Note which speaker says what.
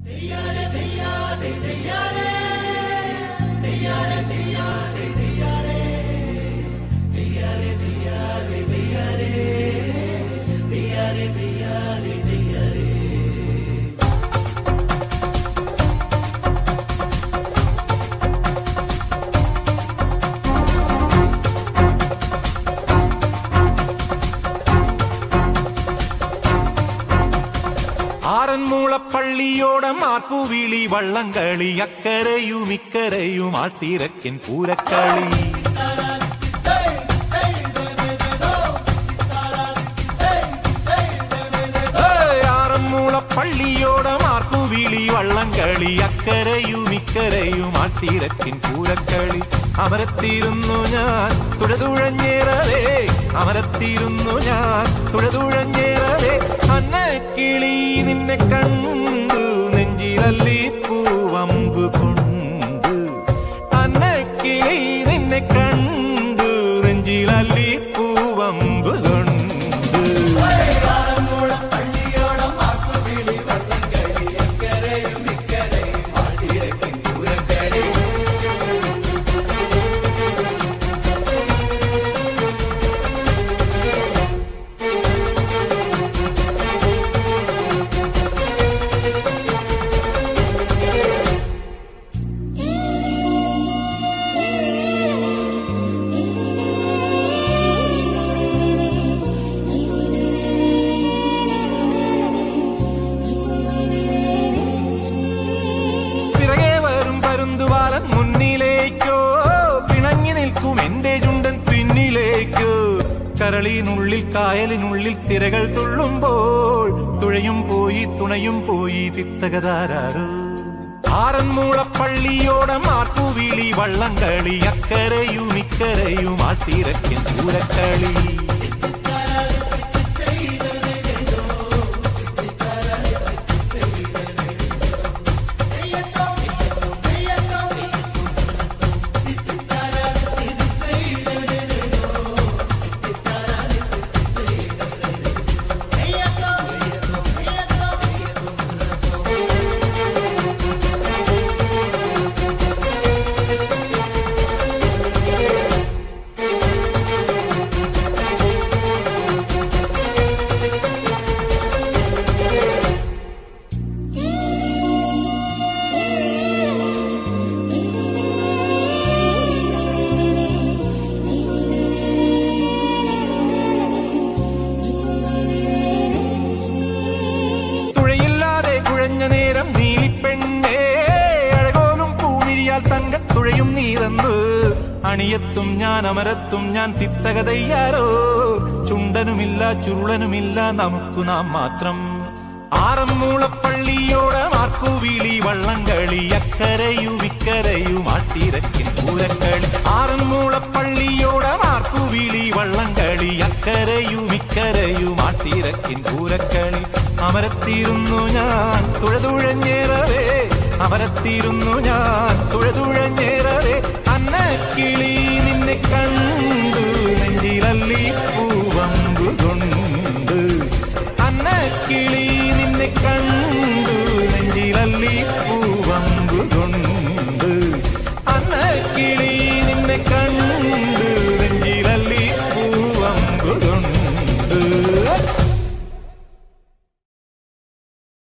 Speaker 1: ആറന്മൂളപ്പള്ളിയോടം ആർപ്പുവിളി വള്ളംകളി അക്കരയും ഇക്കരയും ആട്ടിരക്കൻ പൂരക്കളി ഏയ്, ആറന്മൂളപ്പള്ളിയോടം ആർപ്പുവിളി വള്ളംകളി അക്കരയും ഇക്കരയും ആട്ടിരക്കിൻ പൂരക്കളി അമരത്തിരുന്നു ഞാൻ തുഴതുഴഞ്ഞേറവേ അമരത്തിരുന്നു ഞാൻ തുഴതുഴഞ്ഞേറവേ അന്നക്കിളി നിന്നെ കണ്ടു നെഞ്ചിലല്ലി പൂവമ്പ് കൊണ്ട് അന്നക്കിളി നിന്നെ കണ്ടു നെഞ്ചിലല്ലി പൂവമ്പ് കൊണ്ട് പിറകെ വരും പരുന്തുവാലൻ മുന്നിലേക്കോ പിണങ്ങി നിൽക്കും എന്റെ ചുണ്ടൻ പിന്നിലേക്കോ കരളിനുള്ളിൽ കായലിനുള്ളിൽ തിരകൾ തുള്ളുമ്പോൾ തുഴയും പോയി തുണയും പോയി തിത്തകതാരോ ആറന്മൂളപ്പള്ളിയോടം ആർപ്പുവിളി വള്ളംകളി അക്കരയും ഇക്കരയും ആട്ടിരക്കൻ പൂരക്കളി തുഴയില്ലാതെ കുഴഞ്ഞ നേരം നീലിപ്പെണ്ണേ അഴകോലും പൂമിഴിയാൽ തങ്കത്തുഴയും നീതന്ന് അണിയത്തും ഞാൻ അമരത്തും ഞാൻ തിത്തകതയ്യാരോ ചുണ്ടനുമില്ല ചുരുളനുമില്ല നമുക്കു നാം മാത്രം ആറന്മൂളപ്പള്ളിയോടം ആർപ്പുവിളി വള്ളംകളി അക്കരയും ഇക്കരയും ആട്ടിരക്കിൻ പൂരക്കളി ആറന്മൂളപ്പള്ളിയോടം ആർപ്പുവിളി വള്ളംകളി അക്കരയും ഇക്കരയും ആട്ടിരക്കിൻ പൂരക്കളി അമരത്തിരുന്നു ഞാൻ തുഴതുഴഞ്ഞേറവേ അമരത്തിരുന്നു ഞാൻ തുഴതുഴഞ്ഞേറവേ അന്നക്കിളി നിന്നെ കണ്ടു നെഞ്ചിലല്ലി പൂവമ്പു കൊണ്ട് അന്നക്കിളി നിന്നെ കണ്ടു